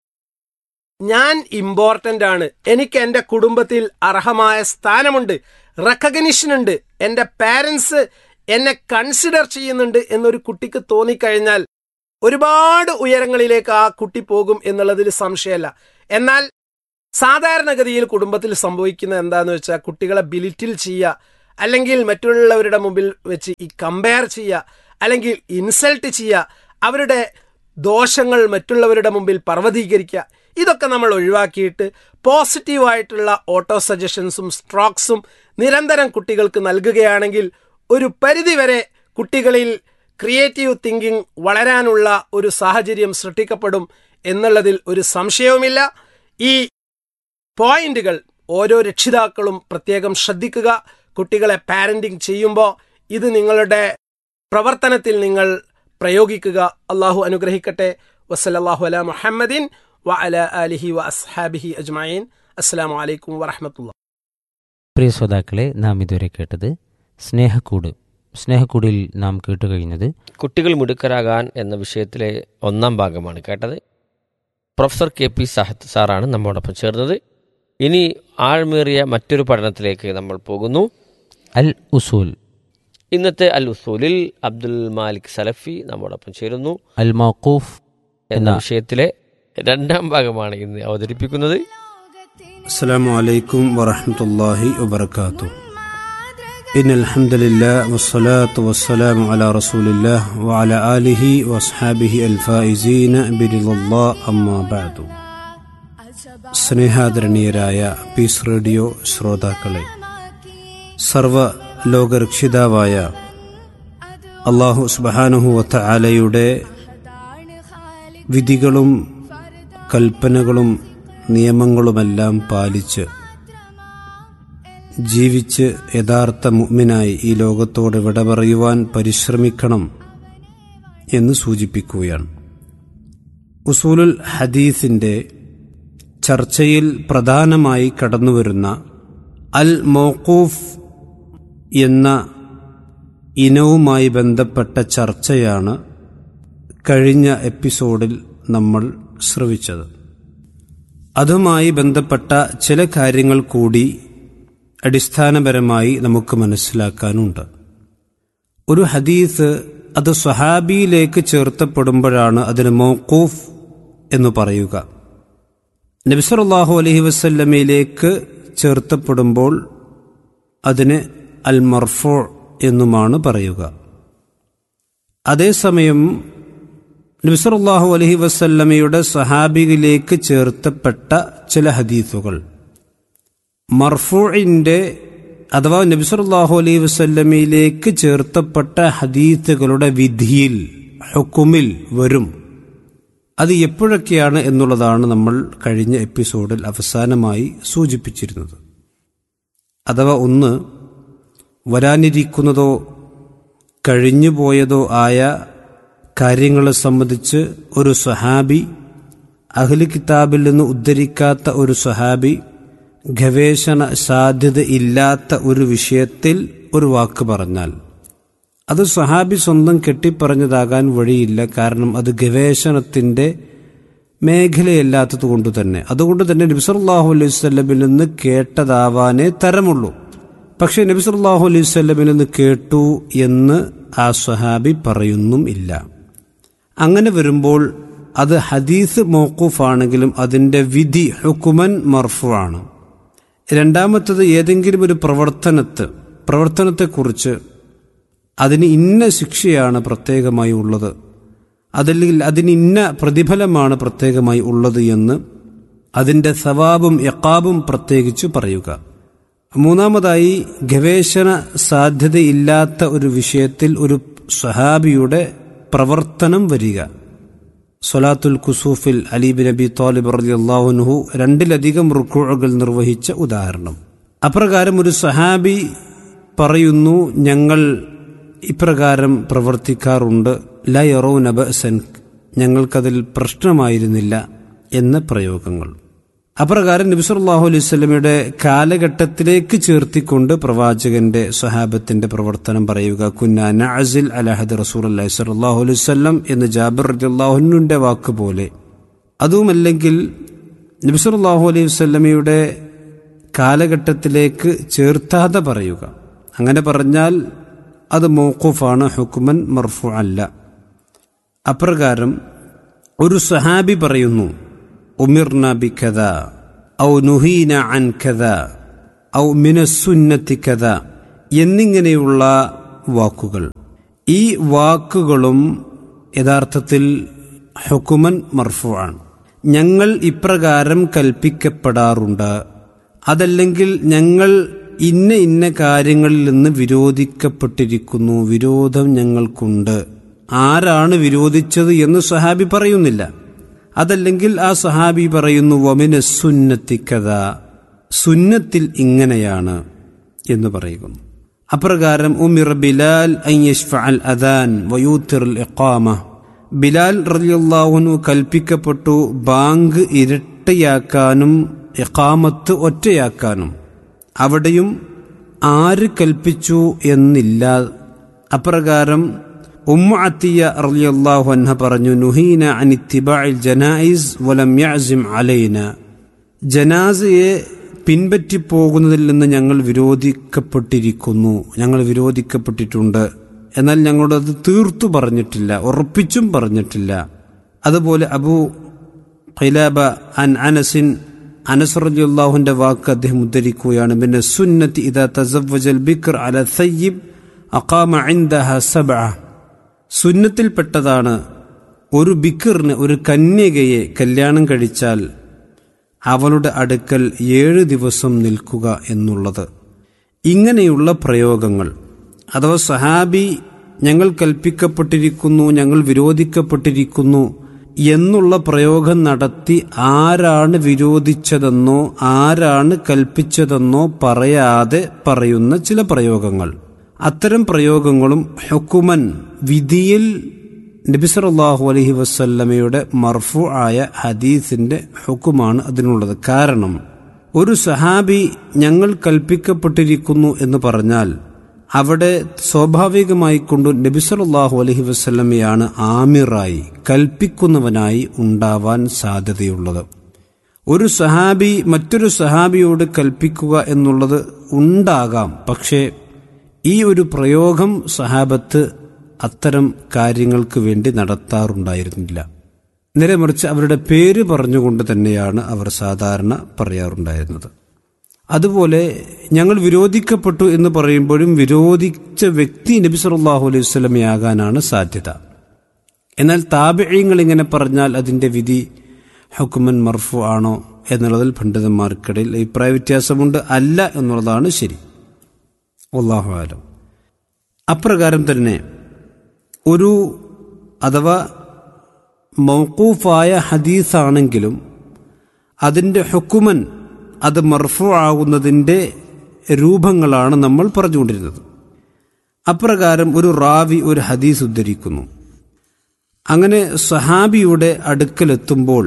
ഞാൻ ഇമ്പോർട്ടൻ്റ് ആണ് എനിക്ക് എൻ്റെ കുടുംബത്തിൽ അർഹമായ സ്ഥാനമുണ്ട് റെക്കഗ്നിഷൻ ഉണ്ട് എൻ്റെ പാരൻസ് എന്നെ കൺസിഡർ ചെയ്യുന്നുണ്ട് എന്നൊരു കുട്ടിക്ക് തോന്നിക്കഴിഞ്ഞാൽ ഒരുപാട് ഉയരങ്ങളിലേക്ക് ആ കുട്ടി പോകും എന്നുള്ളതിൽ സംശയമല്ല എന്നാൽ സാധാരണഗതിയിൽ കുടുംബത്തിൽ സംഭവിക്കുന്ന എന്താന്ന് വെച്ചാൽ കുട്ടികളെ ബിലിറ്റിൽ ചെയ്യുക അല്ലെങ്കിൽ മറ്റുള്ളവരുടെ മുമ്പിൽ വെച്ച് ഈ കമ്പയർ ചെയ്യുക അല്ലെങ്കിൽ ഇൻസൾട്ട് ചെയ്യുക അവരുടെ ദോഷങ്ങൾ മറ്റുള്ളവരുടെ മുമ്പിൽ പർവ്വതീകരിക്കുക ഇതൊക്കെ നമ്മൾ ഒഴിവാക്കിയിട്ട് പോസിറ്റീവായിട്ടുള്ള ഓട്ടോ സജഷൻസും സ്ട്രോക്സും നിരന്തരം കുട്ടികൾക്ക് നൽകുകയാണെങ്കിൽ ഒരു പരിധിവരെ കുട്ടികളിൽ ക്രിയേറ്റീവ് തിങ്കിങ് വളരാനുള്ള ഒരു സാഹചര്യം സൃഷ്ടിക്കപ്പെടും എന്നുള്ളതിൽ ഒരു സംശയവുമില്ല ഈ പോയിന്റുകൾ ഓരോ രക്ഷിതാക്കളും പ്രത്യേകം ശ്രദ്ധിക്കുക കുട്ടികളെ പാരന്റിങ് ചെയ്യുമ്പോൾ ഇത് നിങ്ങളുടെ പ്രവർത്തനത്തിൽ നിങ്ങൾ പ്രയോഗിക്കുക അള്ളാഹു അനുഗ്രഹിക്കട്ടെ വസലല്ലാഹു അല മുഹമ്മദിൻ വ അല അലിഹി വ അസ്ഹാബിഹി അജ്മായിൻ അസ്സാം വലൈക്കും വറഹമത്തുള്ള പ്രിയ ശ്രോതാക്കളെ നാം ഇതുവരെ കേട്ടത് സ്നേഹക്കൂട് സ്നേഹക്കൂടിൽ നാം കേട്ടുകഴിഞ്ഞത് കുട്ടികൾ മിടുക്കരാകാൻ എന്ന വിഷയത്തിലെ ഒന്നാം ഭാഗമാണ് കേട്ടത് പ്രൊഫസർ കെ പി സാഹിത് സാറാണ് നമ്മോടൊപ്പം ചേർന്നത് ഇനി ആഴ്മേറിയ മറ്റൊരു പഠനത്തിലേക്ക് നമ്മൾ പോകുന്നു അൽ ഉസൂൽ ഇന്നത്തെ അൽ ഉസൂലിൽ അബ്ദുൽ മാലിക് സലഫി നമ്മോടൊപ്പം ചേരുന്നു അൽ മൗഖൂഫ് എന്ന എന്ന വിഷയത്തിലെ രണ്ടാം ഭാഗമാണ് ഇന്ന് അവതരിപ്പിക്കുന്നത് السلام عليكم ورحمة الله وبركاته إن الحمد لله والصلاة والسلام على رسول الله وعلى آله وأصحابه الفائزين برضا الله أما بعد സ്നേഹാദരണീയരായ പീസ് റേഡിയോ ശ്രോതാക്കളെ സർവ ലോകരക്ഷിതാവായ അള്ളാഹു സുബാനുഹുവത്ത ആലയുടെ വിധികളും കൽപ്പനകളും നിയമങ്ങളുമെല്ലാം പാലിച്ച് ജീവിച്ച് യഥാർത്ഥ മുഅ്മിനായി ഈ ലോകത്തോട് വിട പറയുവാൻ പരിശ്രമിക്കണം എന്ന് സൂചിപ്പിക്കുകയാണ് ഉസൂലുൽ ഹദീസിന്റെ ചർച്ചയിൽ പ്രധാനമായി കടന്നുവരുന്ന അൽ മൗഖൂഫ് എന്ന ഇനവുമായി ബന്ധപ്പെട്ട ചർച്ചയാണ് കഴിഞ്ഞ എപ്പിസോഡിൽ നമ്മൾ ശ്രവിച്ചത് അതുമായി ബന്ധപ്പെട്ട ചില കാര്യങ്ങൾ കൂടി അടിസ്ഥാനപരമായി നമുക്ക് മനസ്സിലാക്കാനുണ്ട് ഒരു ഹദീസ് അത് സ്വഹാബിയിലേക്ക് ചേർത്തപ്പെടുമ്പോഴാണ് അതിന് മൗക്കൂഫ് എന്ന് പറയുക നബിസറുല്ലാഹു അലഹി വസ്ല്ലമയിലേക്ക് ചേർത്തപ്പെടുമ്പോൾ അതിന് അൽ മർഫോ എന്നുമാണ് പറയുക അതേസമയം നബിസറുല്ലാഹു അലഹി വസല്ലമയുടെ സഹാബിയിലേക്ക് ചേർത്തപ്പെട്ട ചില ഹദീസുകൾ മർഫൂഇന്റെ അഥവാ നബിസറുല്ലാഹു അലൈഹി വസല്ലമയിലേക്ക് ചേർത്തപ്പെട്ട ഹദീസുകളുടെ വിധിയിൽ ഹുക്കുമിൽ വരും അത് എപ്പോഴൊക്കെയാണ് എന്നുള്ളതാണ് നമ്മൾ കഴിഞ്ഞ എപ്പിസോഡിൽ അവസാനമായി സൂചിപ്പിച്ചിരുന്നത് അഥവാ ഒന്ന് വരാനിരിക്കുന്നതോ കഴിഞ്ഞുപോയതോ ആയ കാര്യങ്ങളെ സംബന്ധിച്ച് ഒരു സ്വഹാബി അഹ്ലി കിതാബിൽ നിന്ന് ഉദ്ധരിക്കാത്ത ഒരു സ്വഹാബി ഗവേഷണ സാധ്യത ഇല്ലാത്ത ഒരു വിഷയത്തിൽ ഒരു വാക്ക് പറഞ്ഞാൽ അത് സ്വഹാബി സ്വന്തം കെട്ടിപ്പറഞ്ഞതാകാൻ വഴിയില്ല കാരണം അത് ഗവേഷണത്തിന്റെ മേഖലയല്ലാത്തത് കൊണ്ട് തന്നെ അതുകൊണ്ട് തന്നെ നബിസല്ലാഹു അലൈഹി സ്വല്ലമിൽ നിന്ന് കേട്ടതാവാനേ തരമുള്ളൂ പക്ഷേ നബിസല്ലാഹു അലൈഹി സ്വല്ലമിൽ നിന്ന് കേട്ടു എന്ന് ആ സ്വഹാബി പറയുന്നും ഇല്ല അങ്ങനെ വരുമ്പോൾ അത് ഹദീസ് മോക്കൂഫാണെങ്കിലും അതിന്റെ വിധി ഹുക്കുമൻ മർഫു ആണ് രണ്ടാമത്തത് ഏതെങ്കിലും ഒരു പ്രവർത്തനത്ത് പ്രവർത്തനത്തെക്കുറിച്ച് അതിന് ഇന്ന ശിക്ഷയാണ് പ്രത്യേകമായി ഉള്ളത് അതല്ലെങ്കിൽ അതിന് ഇന്ന പ്രതിഫലമാണ് പ്രത്യേകമായി ഉള്ളത് എന്ന് അതിന്റെ സവാബും യക്കാബും പ്രത്യേകിച്ച് പറയുക മൂന്നാമതായി ഗവേഷണ സാധ്യതയില്ലാത്ത ഒരു വിഷയത്തിൽ ഒരു സഹാബിയുടെ പ്രവർത്തനം വരിക സൊലാത്തുൽ കുസൂഫിൽ അലീബ് നബി താലിബ് റളിയല്ലാഹുൻഹു രണ്ടിലധികം റുക്കുകൾ നിർവഹിച്ച ഉദാഹരണം അപ്രകാരം ഒരു സഹാബി പറയുന്നു ഞങ്ങൾ ഇപ്രകാരം പ്രവർത്തിക്കാറുണ്ട് ലയറോ നബസൻ ഞങ്ങൾക്കതിൽ പ്രശ്നമായിരുന്നില്ല എന്ന പ്രയോഗങ്ങൾ അപ്രകാരം നബിസുല്ലാഹു അലൈഹി സ്വലമയുടെ കാലഘട്ടത്തിലേക്ക് ചേർത്തിക്കൊണ്ട് പ്രവാചകന്റെ സ്വഹാബത്തിന്റെ പ്രവർത്തനം പറയുക കുന്ന നഅസിൽ അലഹദ് റസൂൽ അലൈഹി സ്വല്ലാഹു അലൈഹി സ്വല്ലം എന്ന് ജാബിർ റദിയുള്ളാഹുനുന്റെ വാക്ക് പോലെ അതുമല്ലെങ്കിൽ നബിസുല്ലാഹു അലൈഹി വസ്ലമയുടെ കാലഘട്ടത്തിലേക്ക് ചേർത്താതെ പറയുക അങ്ങനെ പറഞ്ഞാൽ അത് മൗഖൂഫാണ് ഹുക്കുമൻ മർഫു അല്ല അപ്രകാരം ഒരു സഹാബി പറയുന്നു ഉമിർന ബി കഥ ഔ നുഹീന അൻ കഥ ഔ മിനസുന്നത്തി കഥ എന്നിങ്ങനെയുള്ള വാക്കുകൾ ഈ വാക്കുകളും യഥാർത്ഥത്തിൽ ഹുക്കുമൻ മർഫു ആണ് ഞങ്ങൾ ഇപ്രകാരം കൽപ്പിക്കപ്പെടാറുണ്ട് അതല്ലെങ്കിൽ ഞങ്ങൾ ഇന്ന ഇന്ന കാര്യങ്ങളിൽ നിന്ന് വിരോധിക്കപ്പെട്ടിരിക്കുന്നു വിരോധം ഞങ്ങൾക്കുണ്ട് ആരാണ് വിരോധിച്ചത് എന്ന് സഹാബി പറയുന്നില്ല അതല്ലെങ്കിൽ ആ സഹാബി പറയുന്നു വമിന സുന്നത്തിക്കഥ സുന്നത്തിൽ ഇങ്ങനെയാണ് എന്ന് പറയുന്നു അപ്രകാരം ഉമിർ ബിലാൽ അൽ അദാൻ വയൂത്തിർ ഇഖാമ ബിലാൽ റലിയുള്ളാഹുനു കൽപ്പിക്കപ്പെട്ടു ബാങ്ക് ഇരട്ടയാക്കാനും ഇഖാമത്ത് ഒറ്റയാക്കാനും അവിടെയും ആര് കൽപ്പിച്ചു എന്നില്ല അപ്രകാരം ഉമ്മ അത്തിയ റളിയല്ലാഹു അൻഹ പറഞ്ഞു നുഹീന അനിത്തിബായിൽ ജനായിസ് വലം യഅസിം അലൈന ജനാസയെ പിൻപറ്റിപ്പോകുന്നതിൽ നിന്ന് ഞങ്ങൾ വിരോധിക്കപ്പെട്ടിരിക്കുന്നു ഞങ്ങൾ വിരോധിക്കപ്പെട്ടിട്ടുണ്ട് എന്നാൽ ഞങ്ങളോട് അത് തീർത്തു പറഞ്ഞിട്ടില്ല ഉറപ്പിച്ചും പറഞ്ഞിട്ടില്ല അതുപോലെ അബു ഖിലാബ അൻ അനസിൻ അനസ് റളിയല്ലാഹുവിന്റെ വാക്ക് അദ്ദേഹം ഉദ്ധരിക്കുകയാണ് പിന്നെ സുന്നത്തി ഇദാ തസവ്വജൽ ബിക്ർ അല സയ്യിബ് അഖാമ ഇൻദഹ സബ്അ സുന്നത്തിൽപ്പെട്ടതാണ് ഒരു ബിക്കറിന് ഒരു കന്യകയെ കല്യാണം കഴിച്ചാൽ അവളുടെ അടുക്കൽ ഏഴ് ദിവസം നിൽക്കുക എന്നുള്ളത് ഇങ്ങനെയുള്ള പ്രയോഗങ്ങൾ അഥവാ സഹാബി ഞങ്ങൾ കൽപ്പിക്കപ്പെട്ടിരിക്കുന്നു ഞങ്ങൾ വിരോധിക്കപ്പെട്ടിരിക്കുന്നു എന്നുള്ള പ്രയോഗം നടത്തി ആരാണ് വിരോധിച്ചതെന്നോ ആരാണ് കൽപ്പിച്ചതെന്നോ പറയാതെ പറയുന്ന ചില പ്രയോഗങ്ങൾ അത്തരം പ്രയോഗങ്ങളും ഹുക്കുമൻ വിധിയിൽ നബിസറല്ലാഹു അലഹി വസ്ല്ലമയുടെ മർഫു ആയ ഹദീസിന്റെ ഹുക്കുമാണ് അതിനുള്ളത് കാരണം ഒരു സഹാബി ഞങ്ങൾ കൽപ്പിക്കപ്പെട്ടിരിക്കുന്നു എന്ന് പറഞ്ഞാൽ അവിടെ സ്വാഭാവികമായി കൊണ്ട് നബിസറല്ലാഹു അലഹി വസ്ല്ലമയാണ് ആമിറായി കൽപ്പിക്കുന്നവനായി ഉണ്ടാവാൻ സാധ്യതയുള്ളത് ഒരു സഹാബി മറ്റൊരു സഹാബിയോട് കൽപ്പിക്കുക എന്നുള്ളത് ഉണ്ടാകാം പക്ഷേ ഈ ഒരു പ്രയോഗം സഹാബത്ത് അത്തരം കാര്യങ്ങൾക്ക് വേണ്ടി നടത്താറുണ്ടായിരുന്നില്ല നേരെ മറിച്ച് അവരുടെ പേര് പറഞ്ഞുകൊണ്ട് തന്നെയാണ് അവർ സാധാരണ പറയാറുണ്ടായിരുന്നത് അതുപോലെ ഞങ്ങൾ വിരോധിക്കപ്പെട്ടു എന്ന് പറയുമ്പോഴും വിരോധിച്ച വ്യക്തി നബി സല്ലല്ലാഹു അലൈഹി വസല്ലമയാകാനാണ് സാധ്യത എന്നാൽ താപിഴയങ്ങൾ ഇങ്ങനെ പറഞ്ഞാൽ അതിന്റെ വിധി ഹുക്കുമൻ മർഫു ആണോ എന്നുള്ളതിൽ പണ്ഡിതന്മാർക്കിടയിൽ അഭിപ്രായ വ്യത്യാസമുണ്ട് അല്ല എന്നുള്ളതാണ് ശരി അള്ളാഹു ആലം അപ്രകാരം തന്നെ ഒരു അഥവാ മൗക്കൂഫായ ഹദീസാണെങ്കിലും അതിൻ്റെ ഹുക്കുമൻ അത് മർഫു ആകുന്നതിൻ്റെ രൂപങ്ങളാണ് നമ്മൾ പറഞ്ഞുകൊണ്ടിരുന്നത് അപ്രകാരം ഒരു റാവി ഒരു ഹദീസ് ഉദ്ധരിക്കുന്നു അങ്ങനെ സഹാബിയുടെ അടുക്കലെത്തുമ്പോൾ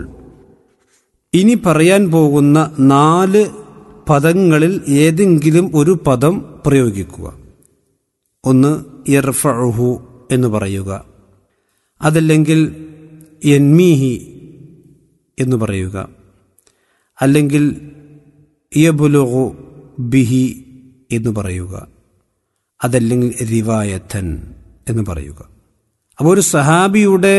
ഇനി പറയാൻ പോകുന്ന നാല് പദങ്ങളിൽ ഏതെങ്കിലും ഒരു പദം പ്രയോഗിക്കുക ഒന്ന് ഇർഫഹു എന്ന് പറയുക അതല്ലെങ്കിൽ എൻമീഹി എന്ന് പറയുക അല്ലെങ്കിൽ യബുലുഹു ബിഹി എന്ന് പറയുക അതല്ലെങ്കിൽ റിവായത്തൻ എന്ന് പറയുക അപ്പോൾ ഒരു സഹാബിയുടെ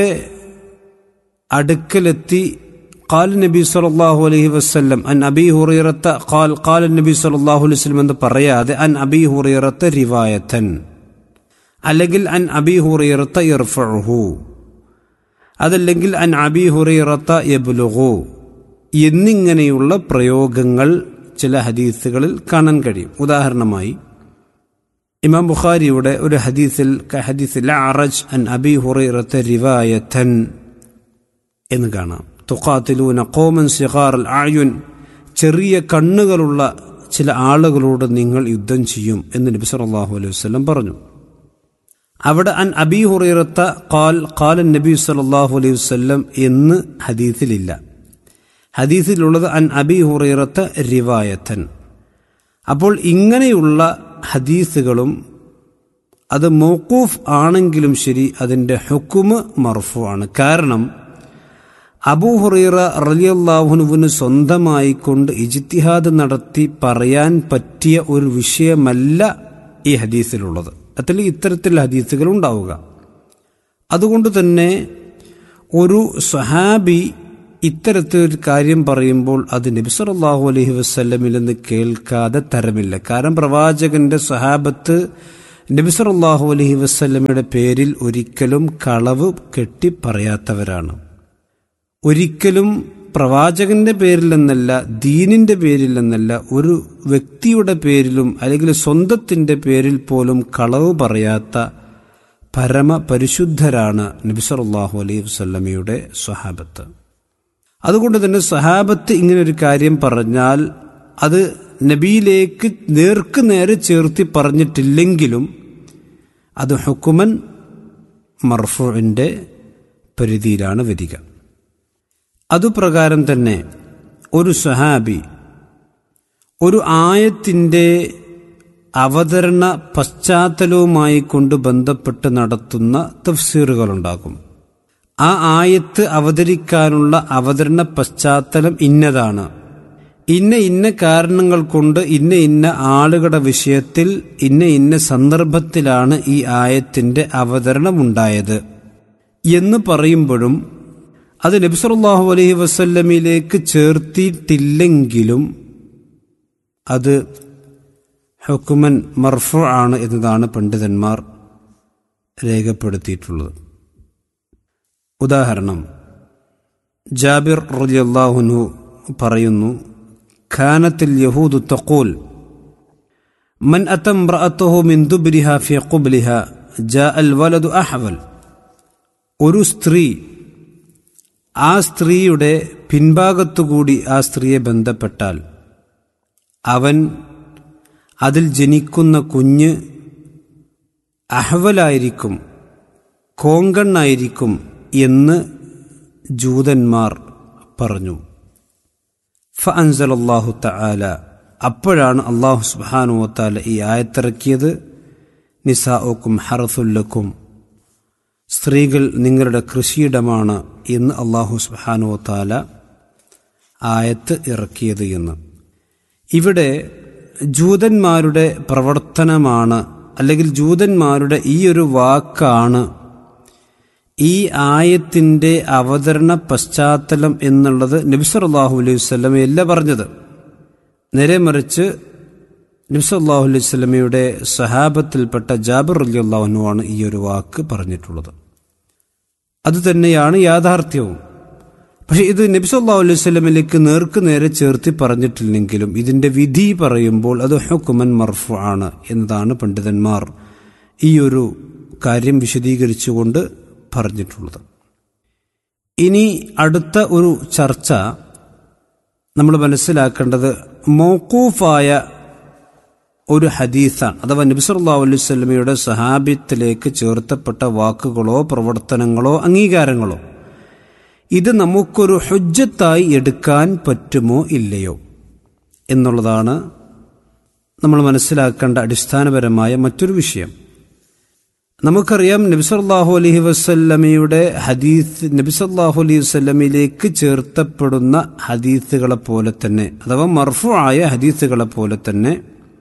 അടുക്കലെത്തി قال النبي صلى الله عليه وسلم أن أبي هريرة قال قال النبي صلى الله عليه وسلم എന്ന് പറയാതെ അൻ അബി ഹുറൈറത്ത് റിവായത്തൻ അല്ലെങ്കിൽ അൻ അബി ഹുറൈറത്ത ഇർഫഉഹു അതല്ലെങ്കിൽ അൻ അബി ഹുറൈറത്ത യബ്ലുഹു എന്നിങ്ങനെയുള്ള പ്രയോഗങ്ങൾ ചില ഹദീസുകളിൽ കാണാൻ കഴിയും ഉദാഹരണമായി ഇമാം ബുഖാരിയുടെ ഒരു ഹദീസിൽ ഹദീസിൽ അറജ് അൻ അബി ഹുറൈറത്ത റിവായത്തൻ എന്ന് കാണാം തുഖാത്തിലൂന കോമൻ സിഹാർ അൽ ആയുൻ ചെറിയ കണ്ണുകളുള്ള ചില ആളുകളോട് നിങ്ങൾ യുദ്ധം ചെയ്യും എന്ന് നബി സല്ലല്ലാഹു അലൈഹി വസല്ലം പറഞ്ഞു അവിടെ അൻ അബി ഹുറൈറത്ത ഖാൽ ഖാലൻ നബി സല്ലല്ലാഹു അലൈഹി വസല്ലം എന്ന് ഹദീസിലില്ല ഹദീസിലുള്ളത് അൻ അബി ഹുറൈറത്ത റിവായത്തൻ അപ്പോൾ ഇങ്ങനെയുള്ള ഹദീസുകളും അത് മൗക്കൂഫ് ആണെങ്കിലും ശരി അതിൻ്റെ ഹുക്കുമ് മർഫു ആണ് കാരണം അബൂ ഹുറൈറ റലിയല്ലാഹുനുവിന് സ്വന്തമായിക്കൊണ്ട് ഇജിത്തിഹാദ് നടത്തി പറയാൻ പറ്റിയ ഒരു വിഷയമല്ല ഈ ഹദീസിലുള്ളത് അതിൽ ഇത്തരത്തിൽ ഹദീസുകൾ ഉണ്ടാവുക അതുകൊണ്ട് തന്നെ ഒരു സഹാബി ഇത്തരത്തിലൊരു കാര്യം പറയുമ്പോൾ അത് നബിസറല്ലാഹു അലൈഹി വസ്ല്ലമിൽ നിന്ന് കേൾക്കാതെ തരമില്ല കാരണം പ്രവാചകന്റെ സഹാബത്ത് നബിസറല്ലാഹു അലൈഹി വസ്ല്ലമയുടെ പേരിൽ ഒരിക്കലും കളവ് കെട്ടി പറയാത്തവരാണ് ഒരിക്കലും പ്രവാചകന്റെ പേരിൽ എന്നല്ല ദീനിന്റെ പേരിൽ എന്നല്ല ഒരു വ്യക്തിയുടെ പേരിലും അല്ലെങ്കിൽ സ്വന്തത്തിന്റെ പേരിൽ പോലും കളവ് പറയാത്ത പരമ പരിശുദ്ധരാണ് നബിസറല്ലാഹു അലൈഹി വസ്ല്ലമയുടെ സ്വഹാബത്ത് അതുകൊണ്ട് തന്നെ സഹാബത്ത് ഇങ്ങനൊരു കാര്യം പറഞ്ഞാൽ അത് നബിയിലേക്ക് നേർക്ക് നേരെ ചേർത്തി പറഞ്ഞിട്ടില്ലെങ്കിലും അത് ഹുക്കുമൻ മർഫുവിൻ്റെ പരിധിയിലാണ് വരിക അതുപ്രകാരം തന്നെ ഒരു സഹാബി ഒരു ആയത്തിൻ്റെ അവതരണ പശ്ചാത്തലവുമായി കൊണ്ട് ബന്ധപ്പെട്ട് നടത്തുന്ന തഫ്സീറുകളുണ്ടാകും ആ ആയത്ത് അവതരിക്കാനുള്ള അവതരണ പശ്ചാത്തലം ഇന്നതാണ് ഇന്ന ഇന്ന കാരണങ്ങൾ കൊണ്ട് ഇന്ന ഇന്ന ആളുകളുടെ വിഷയത്തിൽ ഇന്ന ഇന്ന സന്ദർഭത്തിലാണ് ഈ ആയത്തിന്റെ അവതരണം ഉണ്ടായത് എന്ന് പറയുമ്പോഴും അത് നബ്സറുല്ലാഹു അലൈഹി വസല്ലമിലേക്ക് ചേർത്തിയിട്ടില്ലെങ്കിലും അത് ഹുക്കുമൻ മർഫു ആണ് എന്നതാണ് പണ്ഡിതന്മാർ രേഖപ്പെടുത്തിയിട്ടുള്ളത് ഉദാഹരണം ജാബിർ റളിയല്ലാഹുനു പറയുന്നു ഖാനത്തിൽ യഹൂദു തഖൂൽ മൻ അത്തം റഅത്തുഹു മിൻ ദുബ്രിഹ ഫി ഖുബ്ലിഹ ജാ അൽ വലദു അഹവൽ ഒരു സ്ത്രീ ആ സ്ത്രീയുടെ പിൻഭാഗത്തുകൂടി ആ സ്ത്രീയെ ബന്ധപ്പെട്ടാൽ അവൻ അതിൽ ജനിക്കുന്ന കുഞ്ഞ് അഹ്വലായിരിക്കും കോങ്കണ്ണായിരിക്കും എന്ന് ജൂതന്മാർ പറഞ്ഞു ഫ അൻസലല്ലാഹു തആല അപ്പോഴാണ് അള്ളാഹു സുബ്ഹാനഹു വതആല ഈ ആയത്തിറക്കിയത് നിസാഉക്കും ഹറസുല്ലക്കും സ്ത്രീകൾ നിങ്ങളുടെ കൃഷിയിടമാണ് എന്ന് അള്ളാഹു സുബ്ഹാനഹു വതആല ആയത്ത് ഇറക്കിയത് എന്ന് ഇവിടെ ജൂതന്മാരുടെ പ്രവർത്തനമാണ് അല്ലെങ്കിൽ ജൂതന്മാരുടെ ഈ ഒരു വാക്കാണ് ഈ ആയത്തിന്റെ അവതരണ പശ്ചാത്തലം എന്നുള്ളത് നബിസല്ലാഹു അലൈഹി വസ്ലമയല്ല പറഞ്ഞത് നേരെ മറിച്ച് നബിസല്ലാഹു അലൈഹി വസ്ലമയുടെ സഹാബത്തിൽപ്പെട്ട ജാബിർ അലി അള്ളാഹുനുവാണ് ഈ ഒരു വാക്ക് പറഞ്ഞിട്ടുള്ളത് അത് തന്നെയാണ് യാഥാർത്ഥ്യവും പക്ഷെ ഇത് നബിസല്ലാഹു അലൈഹി വസ്ലമിലേക്ക് നേർക്ക് നേരെ ചേർത്തി പറഞ്ഞിട്ടില്ലെങ്കിലും ഇതിന്റെ വിധി പറയുമ്പോൾ അത് ഹുക്കുമൻ മർഫു ആണ് എന്നതാണ് പണ്ഡിതന്മാർ ഈ ഒരു കാര്യം വിശദീകരിച്ചുകൊണ്ട് പറഞ്ഞിട്ടുള്ളത് ഇനി അടുത്ത ഒരു ചർച്ച നമ്മൾ മനസ്സിലാക്കേണ്ടത് മൗക്കൂഫായ ഒരു ഹദീസാണ് അഥവാ നബിസല്ലാ അലൈഹി സ്വലമയുടെ സഹാബിത്തിലേക്ക് ചേർത്തപ്പെട്ട വാക്കുകളോ പ്രവർത്തനങ്ങളോ അംഗീകാരങ്ങളോ ഇത് നമുക്കൊരു ഹുജ്ജത്തായി എടുക്കാൻ പറ്റുമോ ഇല്ലയോ എന്നുള്ളതാണ് നമ്മൾ മനസ്സിലാക്കേണ്ട അടിസ്ഥാനപരമായ മറ്റൊരു വിഷയം നമുക്കറിയാം നബിസല്ലാഹു അലഹി വസ്ല്ലമയുടെ ഹദീസ് നബിസല്ലാഹു അലൈഹി വസ്ല്ലമിലേക്ക് ചേർത്തപ്പെടുന്ന ഹദീസുകളെ പോലെ തന്നെ അഥവാ മർഫു ആയ ഹദീസുകളെ പോലെ തന്നെ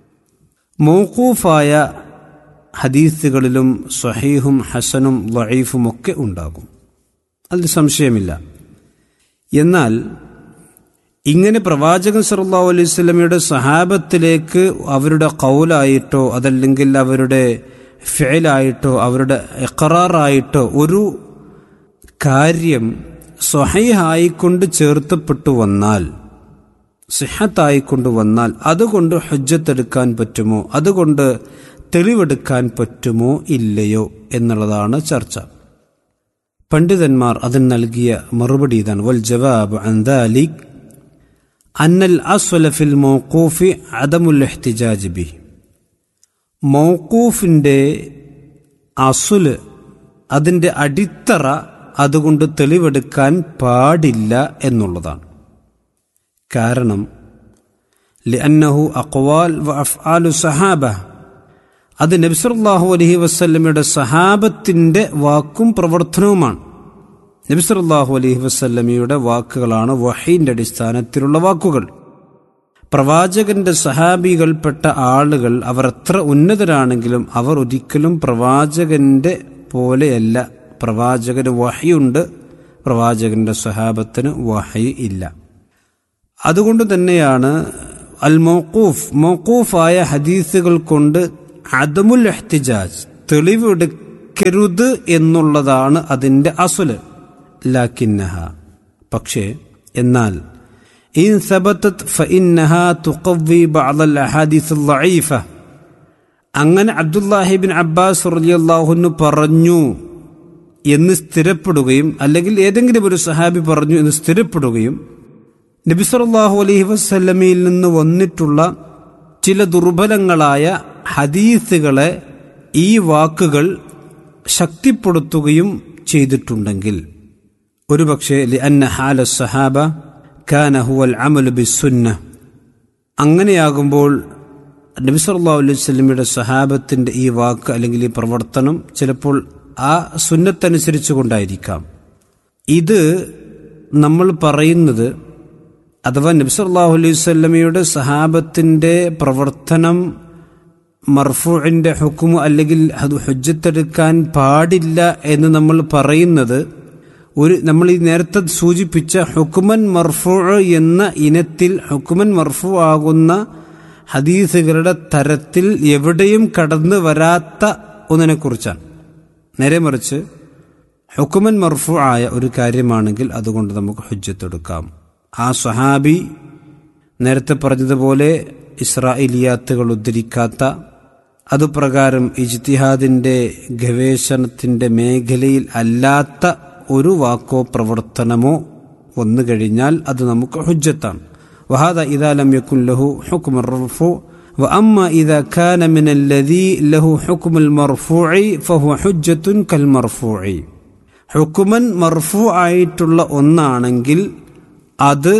മൗക്കൂഫായ ഹദീസുകളിലും സഹീഹും ഹസനും വഴീഫും ഒക്കെ ഉണ്ടാകും അതിൽ സംശയമില്ല എന്നാൽ ഇങ്ങനെ പ്രവാചകൻ സല്ലാഹു അലൈഹി സ്വലമയുടെ സഹാബത്തിലേക്ക് അവരുടെ കൗലായിട്ടോ അതല്ലെങ്കിൽ അവരുടെ ഫെയിലായിട്ടോ അവരുടെ എക്കറാറായിട്ടോ ഒരു കാര്യം സ്വഹൈഹായിക്കൊണ്ട് ചേർത്തപ്പെട്ടു വന്നാൽ സിഹത്തായിക്കൊണ്ട് വന്നാൽ അതുകൊണ്ട് ഹജ്ജത്തെടുക്കാൻ പറ്റുമോ അതുകൊണ്ട് തെളിവെടുക്കാൻ പറ്റുമോ ഇല്ലയോ എന്നുള്ളതാണ് ചർച്ച പണ്ഡിതന്മാർ അതിന് നൽകിയ മറുപടി ഇതാണ് വൽ ജവാബ് അന്താലിക് അന്നൽ അസ്വലഫിൽ മൗക്കൂഫി അദമുൽ എഹ്തിജാജ് ബി മൗക്കൂഫിൻ്റെ അസുല് അതിൻ്റെ അടിത്തറ അതുകൊണ്ട് തെളിവെടുക്കാൻ പാടില്ല എന്നുള്ളതാണ് കാരണം ലിഅന്നഹു അക്വാൽ വ അഫ്ആലു സഹാബ അത് നബിസല്ലാഹു അലഹി വസ്ല്ലമയുടെ സഹാബത്തിന്റെ വാക്കും പ്രവർത്തനവുമാണ് നബിസല്ലാഹു അലഹി വസ്ല്ലമയുടെ വാക്കുകളാണ് വഹീന്റെ അടിസ്ഥാനത്തിലുള്ള വാക്കുകൾ പ്രവാചകന്റെ സഹാബികൾപ്പെട്ട ആളുകൾ അവർ എത്ര ഉന്നതരാണെങ്കിലും അവർ ഒരിക്കലും പ്രവാചകന്റെ പോലെയല്ല പ്രവാചകന് വഹിയുണ്ട് പ്രവാചകന്റെ സ്വഹാബത്തിന് വഹയി ഇല്ല അതുകൊണ്ട് തന്നെയാണ് അൽ മൗക്കൂഫ് മൗക്കൂഫായ ഹദീസുകൾ കൊണ്ട് അദമുൽ എഹ്തിജാജ് തെളിവെടുക്കരുത് എന്നുള്ളതാണ് അതിൻ്റെ അസുല് ലാക്കിന്നഹ പക്ഷേ എന്നാൽ ഇൻ സബത്തത് ഫഇന്നഹ തുഖവ്വി ബഅദൽ അഹാദീസ് ളഈഫ അങ്ങനെ അബ്ദുല്ലാഹിബിൻ അബ്ബാസ് റളിയല്ലാഹുന്നു പറഞ്ഞു എന്ന് സ്ഥിരപ്പെടുകയും അല്ലെങ്കിൽ ഏതെങ്കിലും ഒരു സഹാബി പറഞ്ഞു എന്ന് സ്ഥിരപ്പെടുകയും നബി സല്ലല്ലാഹു അലൈഹി വസല്ലമയിൽ നിന്ന് വന്നിട്ടുള്ള ചില ദുർബലങ്ങളായ ഹദീസുകളെ ഈ വാക്കുകൾ ശക്തിപ്പെടുത്തുകയും ചെയ്തിട്ടുണ്ടെങ്കിൽ ഒരുപക്ഷെ ലിഅന്ന ഹാല സഹാബ കാന ഹുവൽ അമലു ബിസുന്ന അങ്ങനെയാകുമ്പോൾ നബി സല്ലല്ലാഹു അലൈഹി വസല്ലമയുടെ സഹാബത്തിന്റെ ഈ വാക്ക് അല്ലെങ്കിൽ ഈ പ്രവർത്തനം ചിലപ്പോൾ ആ സുന്നത്തനുസരിച്ച് കൊണ്ടായിരിക്കാം ഇത് നമ്മൾ പറയുന്നത് അഥവാ നബി സല്ലല്ലാഹു അലൈഹി വസല്ലമയുടെ സഹാബത്തിന്റെ പ്രവർത്തനം മർഫൂഇന്റെ ഹുക്കുമ് അല്ലെങ്കിൽ അത് ഹുജ്ജത്തെടുക്കാൻ പാടില്ല എന്ന് നമ്മൾ പറയുന്നത് ഒരു നമ്മൾ ഈ നേരത്തെ സൂചിപ്പിച്ച ഹുക്കുമൻ മർഫൂ എന്ന ഇനത്തിൽ ഹുക്കുമൻ മർഫൂ ആകുന്ന ഹദീസുകളുടെ തരത്തിൽ എവിടെയും കടന്നു വരാത്ത ഒന്നിനെക്കുറിച്ചാണ് നേരെ മറിച്ച് ഹുക്കുമൻ മർഫു ആയ ഒരു കാര്യമാണെങ്കിൽ അതുകൊണ്ട് നമുക്ക് ഹുജ്ജത്തെടുക്കാം ആ സഹാബി നേരത്തെ പറഞ്ഞതുപോലെ ഇസ്രായേലിയാത്തുകൾ ഉദ്ധരിക്കാത്ത അതുപ്രകാരം ഇജ്തിഹാദിന്റെ ഗവേഷണത്തിന്റെ മേഖലയിൽ അല്ലാത്ത ഒരു വാക്കോ പ്രവർത്തനമോ വന്നു കഴിഞ്ഞാൽ അത് നമുക്ക് ഹുജ്ജത്താണ് വഹാദ ഇദാ ലം യകുൻ ലഹു ഹുക്മു الرفوع واما اذا كان من الذي له حكم المرفوع فهو حجة كالمرفوع ഹുക്കുമൻ മർഫു ആയിട്ടുള്ള ഒന്നാണെങ്കിൽ അത്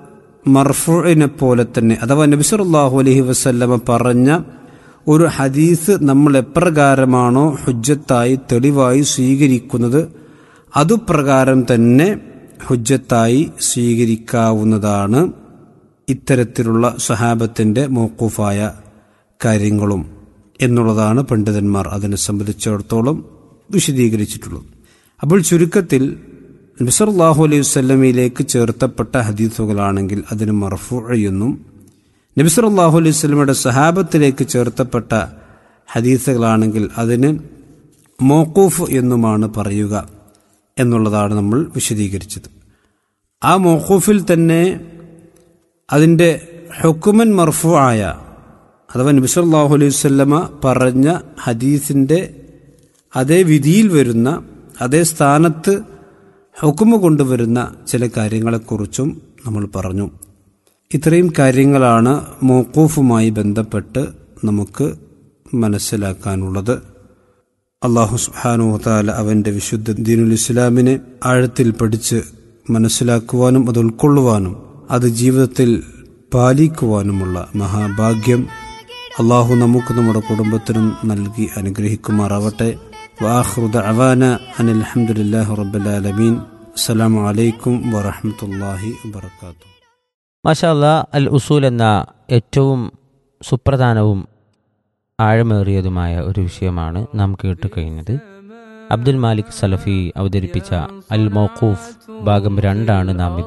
മർഫുവിനെ പോലെ തന്നെ അഥവാ നബി സല്ലല്ലാഹു അലൈഹി വസല്ലമ പറഞ്ഞ ഒരു ഹദീസ് നമ്മൾ എപ്രകാരമാണോ ഹുജ്ജത്തായി തെളിവായി സ്വീകരിക്കുന്നത് അതുപ്രകാരം തന്നെ ഹുജ്ജത്തായി സ്വീകരിക്കാവുന്നതാണ് ഇത്തരത്തിലുള്ള സഹാബത്തിന്റെ മോക്കൂഫായ കാര്യങ്ങളും എന്നുള്ളതാണ് പണ്ഡിതന്മാർ അതിനെ സംബന്ധിച്ചിടത്തോളം വിശദീകരിച്ചിട്ടുള്ളത് അപ്പോൾ ചുരുക്കത്തിൽ നബിസല്ലാഹു അലൈഹി വസ്ലമയിലേക്ക് ചേർത്തപ്പെട്ട ഹദീസുകളാണെങ്കിൽ അതിന് മർഫു എന്നും നബിസല്ലാഹു അലൈഹി വസ്ലമയുടെ സഹാബത്തിലേക്ക് ചേർത്തപ്പെട്ട ഹദീസുകളാണെങ്കിൽ അതിന് മോക്കൂഫ് എന്നുമാണ് പറയുക എന്നുള്ളതാണ് നമ്മൾ വിശദീകരിച്ചത് ആ മോക്കൂഫിൽ തന്നെ അതിൻ്റെ ഹുക്കുമൻ മർഫു ആയ അഥവാ നബിസല്ലാഹു അലൈഹി വസ്ലമ പറഞ്ഞ ഹദീസിൻ്റെ അതേ വിധിയിൽ വരുന്ന അതേ സ്ഥാനത്ത് ഹുക്കുമ കൊണ്ടുവരുന്ന ചില കാര്യങ്ങളെക്കുറിച്ചും നമ്മൾ പറഞ്ഞു ഇത്രയും കാര്യങ്ങളാണ് മോക്കൂഫുമായി ബന്ധപ്പെട്ട് നമുക്ക് മനസ്സിലാക്കാനുള്ളത് അള്ളാഹു സുഹാനു താല അവൻ്റെ വിശുദ്ധ ദീനുൽ ഇസ്ലാമിനെ ആഴത്തിൽ പഠിച്ച് മനസ്സിലാക്കുവാനും അത് ഉൾക്കൊള്ളുവാനും അത് ജീവിതത്തിൽ പാലിക്കുവാനുമുള്ള മഹാഭാഗ്യം അള്ളാഹു നമുക്ക് നമ്മുടെ കുടുംബത്തിനും നൽകി അനുഗ്രഹിക്കുമാറാവട്ടെ വാഹൃദ അവാന അനിൽ അഹമ്മദില്ലാഹി റബ്ബുലാലമീൻ അസ്സലാമു അലൈക്കും വറഹമത്തല്ലാഹി വബർക്കാത്തു മാഷാല്ല അൽ ഉസൂൽ എന്ന ഏറ്റവും സുപ്രധാനവും ആഴമേറിയതുമായ ഒരു വിഷയമാണ് നാം കേട്ടു കഴിഞ്ഞത് അബ്ദുൽ മാലിക് സലഫി അവതരിപ്പിച്ച അൽ മൗഖൂഫ് ഭാഗം രണ്ടാണ് നാം